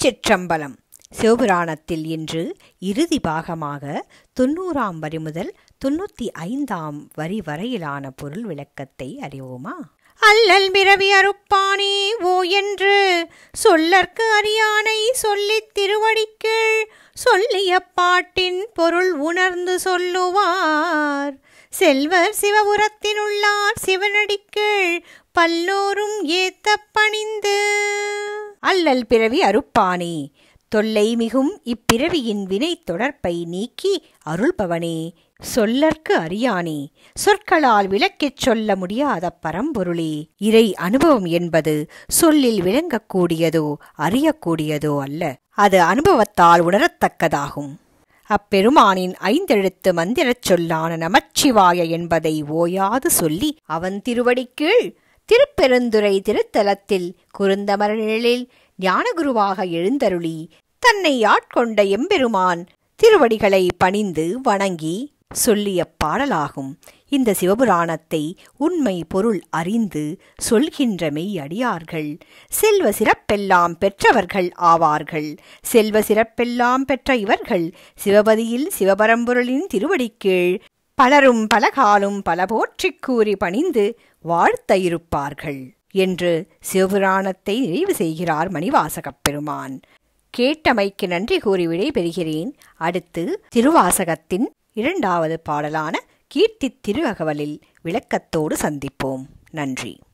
திருச்சிற்றம்பலம் சிவபுராணத்தில் இன்று இறுதி பாகமாக தொண்ணூறாம் வரி முதல் தொண்ணூத்தி ஐந்தாம் வரி வரையிலான பொருள் விளக்கத்தை அறிவோமா அல்லல் பிறவி அறுப்பானே ஓ என்று சொல்லற்கு அறியானை சொல்லித் திருவடிக்கீழ் சொல்லிய பாட்டின் பொருள் உணர்ந்து சொல்லுவார் செல்வர் சிவபுரத்தினுள்ளார் சிவனடிக்கீழ் பல்லோரும் ஏத்த பணிந்து அல்லல் பிறவி அறுப்பானே தொல்லை மிகும் இப்பிறவியின் வினை தொடர்பை நீக்கி அருள்பவனே சொல்லற்கு அறியானே சொற்களால் விளக்கிச் சொல்ல முடியாத பரம்பொருளே இறை அனுபவம் என்பது சொல்லில் விளங்கக்கூடியதோ அறியக்கூடியதோ அல்ல அது அனுபவத்தால் உணரத்தக்கதாகும் அப்பெருமானின் ஐந்தெழுத்து மந்திரச் சொல்லான நமச்சிவாய என்பதை ஓயாது சொல்லி அவன் திருவடிக்கீழ் திருப்பெருந்துறை திருத்தலத்தில் குறுந்தமர நிழலில் ஞானகுருவாக எழுந்தருளி தன்னை ஆட்கொண்ட எம்பெருமான் திருவடிகளை பணிந்து வணங்கி சொல்லிய பாடலாகும் இந்த சிவபுராணத்தை உண்மை பொருள் அறிந்து சொல்கின்ற மெய் அடியார்கள் செல்வ சிறப்பெல்லாம் பெற்றவர்கள் ஆவார்கள் செல்வ சிறப்பெல்லாம் பெற்ற இவர்கள் சிவபதியில் சிவபரம்பொருளின் திருவடிக்கீழ் பலரும் பலகாலும் பல போற்றிக் கூறி பணிந்து வாழ்த்த இருப்பார்கள் என்று சிவபுராணத்தை நிறைவு செய்கிறார் மணிவாசகப் பெருமான் கேட்டமைக்கு நன்றி கூறி விடைபெறுகிறேன் அடுத்து திருவாசகத்தின் இரண்டாவது பாடலான கீர்த்தி திருஅகவலில் விளக்கத்தோடு சந்திப்போம் நன்றி